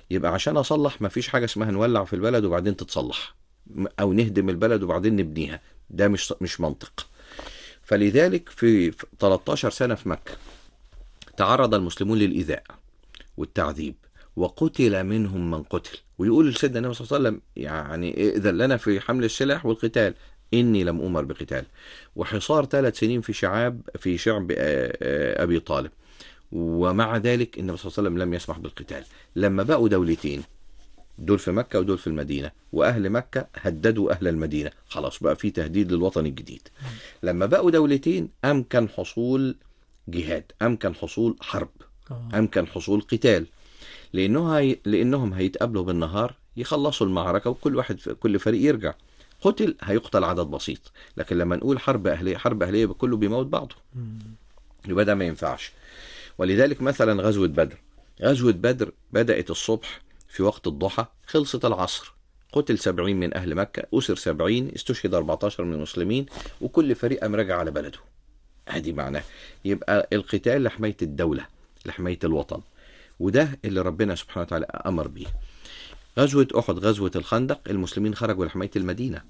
يبقى عشان اصلح ما فيش حاجه اسمها نولع في البلد وبعدين تتصلح م- او نهدم البلد وبعدين نبنيها ده مش مش منطق فلذلك في في 13 سنه في مكه تعرض المسلمون للايذاء والتعذيب وقتل منهم من قتل ويقول سيدنا النبي صلى الله عليه وسلم يعني ائذن لنا في حمل السلاح والقتال اني لم امر بقتال وحصار ثلاث سنين في شعاب في شعب آه، آه، ابي طالب ومع ذلك النبي صلى الله عليه وسلم لم يسمح بالقتال لما بقوا دولتين دول في مكة ودول في المدينة وأهل مكة هددوا أهل المدينة خلاص بقى في تهديد للوطن الجديد لما بقوا دولتين أمكن حصول جهاد أمكن حصول حرب آه. أمكن حصول قتال لأنه هي... لأنهم هيتقابلوا بالنهار يخلصوا المعركة وكل واحد كل فريق يرجع قتل هيقتل عدد بسيط لكن لما نقول حرب أهلية حرب أهلية يبقى كله بيموت بعضه مم. يبقى ده ما ينفعش ولذلك مثلا غزوة بدر غزوة بدر بدأت الصبح في وقت الضحى خلصت العصر قتل سبعين من أهل مكة أسر سبعين استشهد 14 من المسلمين وكل فريق قام راجع على بلده ادي معناه يبقى القتال لحماية الدولة لحماية الوطن وده اللي ربنا سبحانه وتعالى أمر به غزوة أحد غزوة الخندق المسلمين خرجوا لحماية المدينة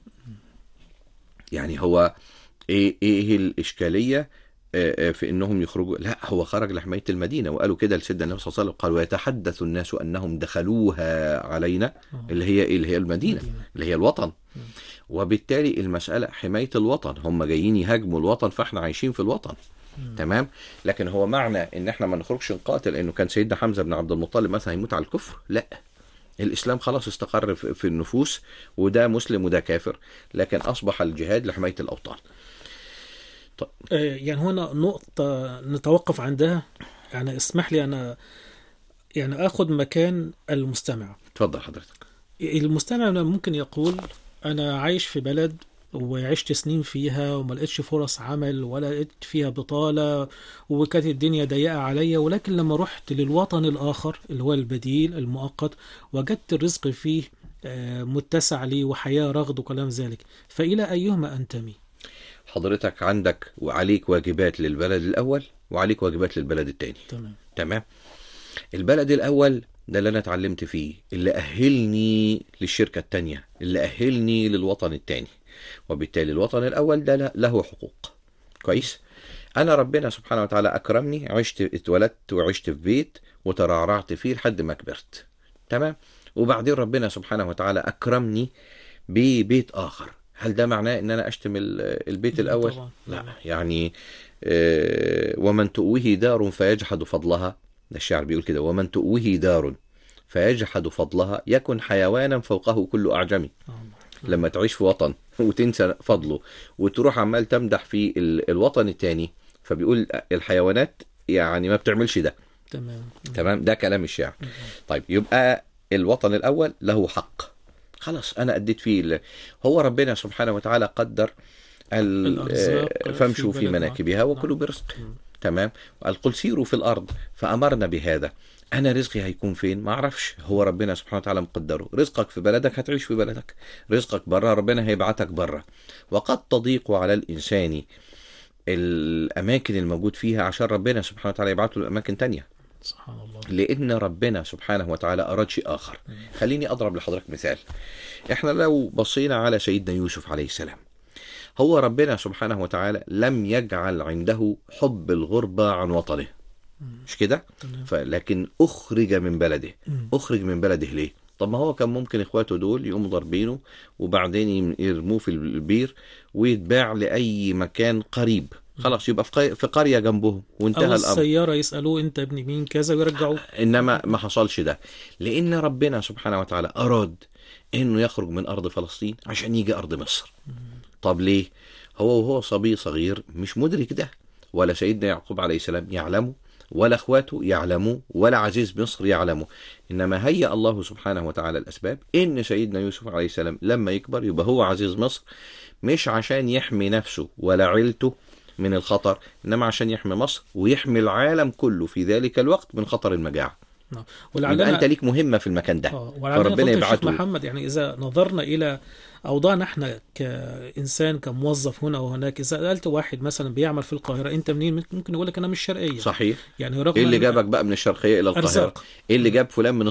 يعني هو ايه ايه الاشكاليه آه، آه، في انهم يخرجوا لا هو خرج لحمايه المدينه وقالوا كده لسيدنا النبي صلى الله عليه وسلم قال ويتحدث الناس انهم دخلوها علينا آه. اللي هي ايه اللي هي المدينه مدينة. اللي هي الوطن وبالتالي المساله حمايه الوطن هم جايين يهاجموا الوطن فاحنا عايشين في الوطن تمام لكن هو معنى ان احنا ما نخرجش نقاتل انه كان سيدنا حمزه بن عبد المطلب مثلا يموت على الكفر لا الاسلام خلاص استقر في في النفوس وده مسلم وده كافر لكن اصبح الجهاد لحمايه الاوطان آه، يعني هنا نقطة نتوقف عندها يعني اسمح لي أنا يعني آخذ مكان المستمع اتفضل حضرتك المستمع ممكن يقول أنا عايش في بلد وعشت سنين فيها وما لقيتش فرص عمل ولا لقيت فيها بطالة وكانت الدنيا ضيقة عليا ولكن لما رحت للوطن الآخر اللي هو البديل المؤقت وجدت الرزق فيه آه، متسع لي وحياة رغد وكلام ذلك فإلى أيهما أنتمي حضرتك عندك وعليك واجبات للبلد الاول وعليك واجبات للبلد الثاني تمام تمام البلد الاول ده اللي انا اتعلمت فيه اللي اهلني للشركه الثانيه اللي اهلني للوطن الثاني وبالتالي الوطن الاول ده له- له حقوق كويس انا ربنا سبحانه وتعالى اكرمني عشت اتولدت وعشت في بيت وترعرعت فيه لحد ما كبرت تمام وبعدين ربنا سبحانه وتعالى اكرمني ببيت اخر هل ده معناه ان انا اشتم ال- البيت لا الاول طبعاً. لا يعني آه، ومن تؤوه دار فيجحد فضلها ده الشعر بيقول كده ومن تؤوه دار فيجحد فضلها يكن حيوانا فوقه كل أعجمي آه. لما تعيش في وطن وتنسى فضله وتروح عمال تمدح في ال- الوطن التاني فبيقول الحيوانات يعني ما بتعملش ده تمام تمام ده كلام الشاعر طيب يبقى الوطن الأول له حق خلاص أنا أديت فيه ال- هو ربنا سبحانه وتعالى قدر ال- الأرزاق آه، فامشوا في في بلد مناكبها نعم. وكلوا برزق مم. تمام وقال قل سيروا في الارض فامرنا بهذا انا رزقي هيكون فين ما اعرفش هو ربنا سبحانه وتعالى مقدره رزقك في بلدك هتعيش في بلدك رزقك بره ربنا هيبعتك بره وقد تضيق على الانسان الاماكن الموجود فيها عشان ربنا سبحانه وتعالى يبعته لاماكن تانية سبحان الله لان ربنا سبحانه وتعالى اراد شيء اخر خليني اضرب لحضرتك مثال احنا لو بصينا على سيدنا يوسف عليه السلام هو ربنا سبحانه وتعالى لم يجعل عنده حب الغربة عن وطنه مش كده تمام. فلكن اخرج من بلده مم. اخرج من بلده ليه طب ما هو كان ممكن اخواته دول يقوموا ضاربينه وبعدين يم- يرموه في البير ويتباع لاي مكان قريب خلاص يبقى في قي- في قريه جنبهم وانتهى أو الامر السيارة يسألوه أنت ابن مين كذا ويرجعوه انما ما حصلش ده لان ربنا سبحانه وتعالى اراد انه يخرج من ارض فلسطين عشان يجي ارض مصر طب ليه هو وهو صبي صغير مش مدرك ده ولا سيدنا يعقوب عليه السلام يعلمه ولا اخواته يعلموا ولا عزيز مصر يعلموا انما هيأ الله سبحانه وتعالى الاسباب ان سيدنا يوسف عليه السلام لما يكبر يبقى هو عزيز مصر مش عشان يحمي نفسه ولا عيلته من الخطر انما عشان يحمي مصر ويحمي العالم كله في ذلك الوقت من خطر المجاعه نعم يبقى انت ولعلنا ليك مهمه في المكان ده آه، ولعلنا فربنا فضل الشيخ يبعته محمد يعني إذا نظرنا إلى أوضاعنا إحنا كإنسان كموظف هنا وهناك إذا سألت واحد مثلا بيعمل في القاهرة أنت منين ممكن يقول لك أنا من الشرقية صحيح يعني رغم ايه اللي أن جابك بقى من الشرقيه الى القاهره أرزاق. ايه اللي جاب فلان من